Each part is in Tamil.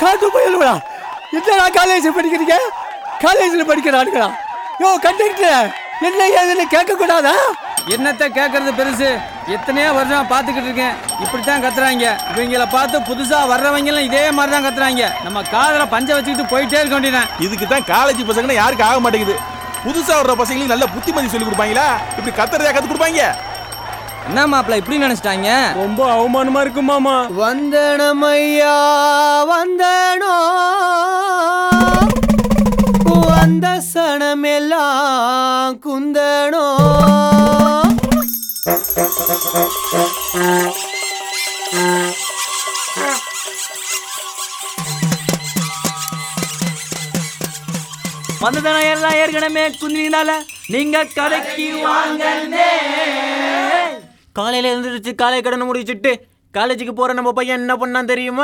காட்டு போயிடுவா என்னடா காலேஜ் படிக்கிறீங்க காலேஜில் படிக்கிறானுங்களா யோ கண்டக்டர் என்ன ஏதுன்னு கேட்கக்கூடாதா என்னத்த கேட்கறது பெருசு எத்தனையோ வருஷம் பார்த்துக்கிட்டு இருக்கேன் இப்படித்தான் கத்துறாங்க இவங்கள பார்த்து புதுசா வர்றவங்க எல்லாம் இதே மாதிரி தான் கத்துறாங்க நம்ம காதுல பஞ்ச வச்சுக்கிட்டு போயிட்டே இருக்க வேண்டியதான் இதுக்கு தான் காலேஜ் பசங்கன்னா யாருக்கு ஆக மாட்டேங்குது புதுசா வர்ற பசங்களுக்கு நல்ல புத்திமதி சொல்லி கொடுப்பாங்களா இப்படி கத்துறதா கத்து கொடுப்பாங்க என்ன மாப்பிள்ள இப்படி நினைச்சிட்டாங்க ரொம்ப அவமானமா இருக்கு மாமா வந்தனமையா வந்தனோ அந்த சனமெல்லாம் குந்தனோ வந்ததான எல்லாம் ஏற்கனவே குந்தினால நீங்க கடைக்கு வாங்க காலையில எழுந்திருச்சு காலை கடனை முடிச்சிட்டு காலேஜுக்கு போற நம்ம பையன் என்ன பண்ணான் தெரியுமா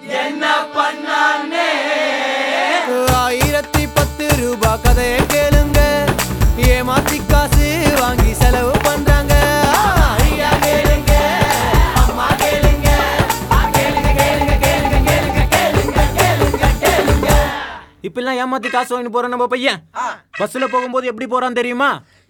ஆயிரத்தி பத்து ரூபாய் கதையை கேளுங்க ஏமாத்தி காசு வாங்கி செலவு பண்றாங்க ஐயா கேளுங்க அம்மா கேளுங்க கேளுங்க கேளுங்க கேளுங்க கேளுங்க கேளுங்க கேளுங்க கேளுங்க இப்பெல்லாம் ஏமாத்தி காசு வாங்கி போற நம்ம பையன் பஸ்ல போகும்போது எப்படி போறான் தெரியுமா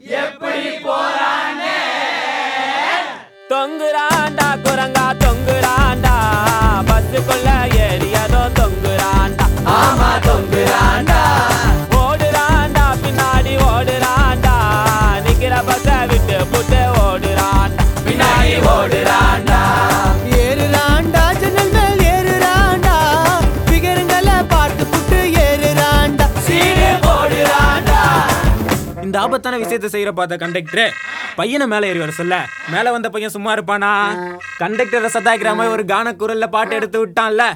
தொங்குறாண்டா குரங்கா தொங்குறாண்டா பஸ்ஸுக்குள்ள ஏறியதோ தொங்குறாண்டா ஆமா தொங்குறாண்டா ஓடுறாண்டா பின்னாடி ஓடுறாண்டா நிக்கிற பஸ்ஸ விட்டு புட்டு ஓடுறாண்டா பின்னாடி ஓடுறாண்டா ஏறுறாண்டா ஜன்னல் மேல் ஏறுறாண்டா பிகருங்கள பார்த்து புட்டு ஏறுறாண்டா சீடு போடுறாண்டா இந்த ஆபத்தான விஷயத்தை செய்யற பார்த்த கண்டக்டர் பையனை மேல ஏறி வர சொல்ல மேல வந்த பையன் சும்மா இருப்பானா கண்டக்டரை சதாக்கிற மாதிரி ஒரு கான குரல்ல பாட்டு எடுத்து விட்டான்ல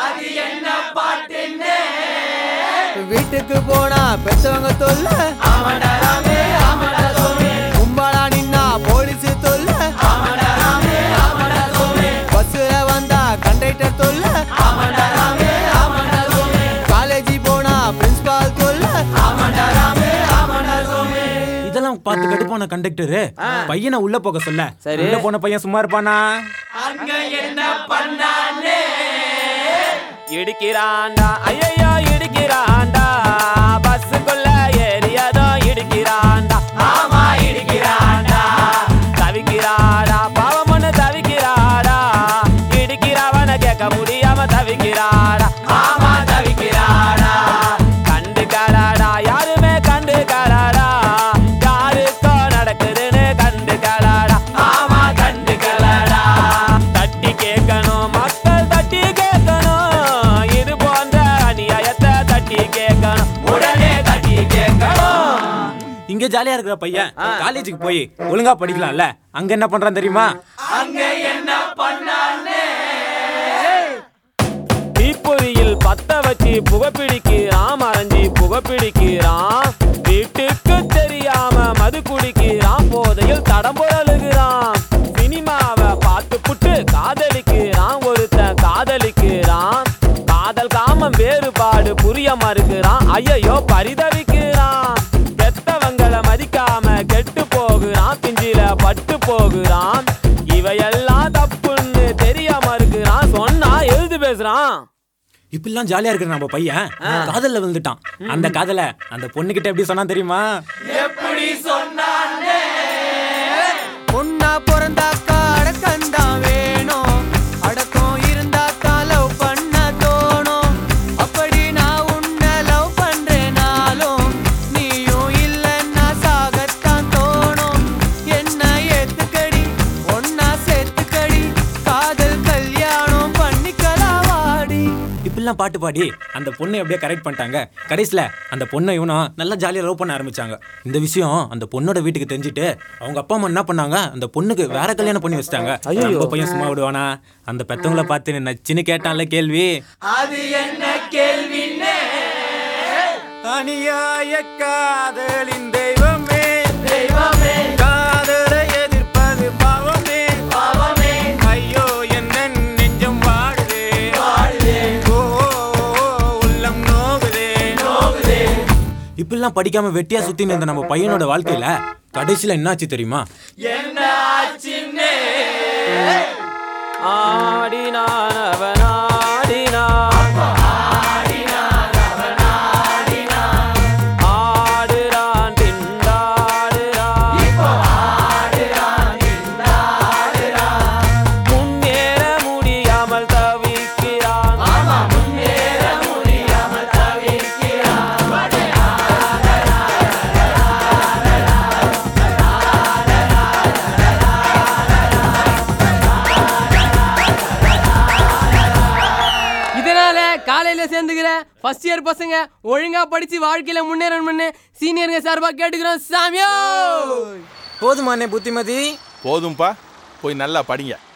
வீட்டுக்கு போனா பெத்தவங்க தொல்ல கும்பலா நின்னா போலீஸ் தொல்ல பஸ்ல வந்தா கண்டக்டர் தொல்ல காலேஜ் போனா பிரின்சிபால் தொல்ல இதெல்லாம் பார்த்து கடுப்பான கண்டக்டர் பையனை உள்ள போக சொல்ல சரி. உள்ள போன பையன் சும்மா இருப்பானா இடிக்கிறாண்டா ஐயோ இடிக்கிறாண்டா பஸ்ஸுக்குள்ள ஏறியதோ இடிக்கிறாண்டா ஆமா இடிக்கிறாண்டா தவிக்கிறாடா பாவம் ஒண்ணு தவிக்கிறாடா இடிக்கிறவன கேட்க முடியாம தவிக்கிறாடா ஆமா தவிக்கிறாடா கண்டு கலாடா யாருமே கண்டு கலாடா யாருக்கோ நடக்குதுன்னு கண்டு கலாடா ஆமா கண்டு கலாடா தட்டி கேட்கணும் மக்கள் தட்டி கேட்கணும் இது போன்ற அநியாயத்தை தட்டி கேட்கணும் உடனே தட்டி கேட்கணும் இங்க ஜாலியா இருக்கிற பையன் காலேஜுக்கு போய் ஒழுங்கா படிக்கலாம்ல அங்க என்ன பண்றான் தெரியுமா தீப்பொறியில் பத்த வச்சு புகைப்பிடிக்கிறான் மறைஞ்சி புகைப்பிடிக்கிறான் வீட்டுக்கு தெரியாம மது குடிக்கிறான் போதையில் தடம் புரளுகிறான் சினிமாவை பார்த்து புட்டு காதலிக்கிறான் ஒருத்தன் காதலிக்கிறான் காதல் காமம் வேறுபாடு புரிய மறுக்கிறான் ஐயையோ பரிதவிக்கிறான் கெட்டவங்களை மதிக்காம கெட்டு போகிறான் பிஞ்சில பட்டு போகிறான் இவையெல்லாம் தப்புன்னு தெரியாம இருக்கிறான் சொன்னா எழுது பேசுறான் இப்படிலாம் ஜாலியா இருக்கிற நம்ம பையன் காதல்ல விழுந்துட்டான் அந்த காதல அந்த பொண்ணு கிட்ட எப்படி சொன்னா தெரியுமா பொண்ணா பிறந்தாக்கா அடக்கந்தான் வேணும் அடக்கம் இருந்தா தான் லவ் பண்ண தோணும் அப்படி நான் உன்னை லவ் பண்றேனாலும் நீயும் இல்லைன்னா சாகத்தான் தோணும் என்ன ஏத்துக்கடி ஒன்னா சேர்த்துக்கடி காதல் கல்யாணம் பண்ணிக்கலாம் வாடி இப்படிலாம் பாட்டு பாடி அந்த பொண்ணை அப்படியே கரெக்ட் பண்ணிட்டாங்க கடைசியில் அந்த பொண்ணை இவனும் நல்லா ஜாலியாக லவ் பண்ண ஆரம்பிச்சாங்க இந்த விஷயம் அந்த பொண்ணோட வீட்டுக்கு தெரிஞ்சுட்டு அவங்க அப்பா அம்மா என்ன பண்ணாங்க அந்த பொண்ணுக்கு வேற கல்யாணம் பண்ணி வச்சிட்டாங்க நம்ம பையன் சும்மா விடுவானா அந்த பெத்தவங்கள பார்த்து நச்சுன்னு கேட்டான்ல கேள்வி அது என்ன கேள்வின்னு அநியாய காதலின் தெய்வமே தெய்வமே காதலை எதிர்ப்பது பாவமே பாவமே ஐயோ என்ன நெஞ்சம் வாடுதே வாடுதே ஓ உள்ளம் நோகுதே நோகுதே இப்படிலாம் படிக்காம வெட்டியா சுத்தின்னு இருந்த நம்ம பையனோட வாழ்க்கையில கடைசியில என்னாச்சு தெரியுமா ஆடினான் அவன் ஆடினான் ஃபர்ஸ்ட் இயர் பசங்க ஒழுங்கா படிச்சு வாழ்க்கையில முன்னேறணும்னு சீனியருங்க சார்பா கேட்டுக்கிறோம் சாமியோ போதுமானே புத்திமதி போதும்பா போய் நல்லா படிங்க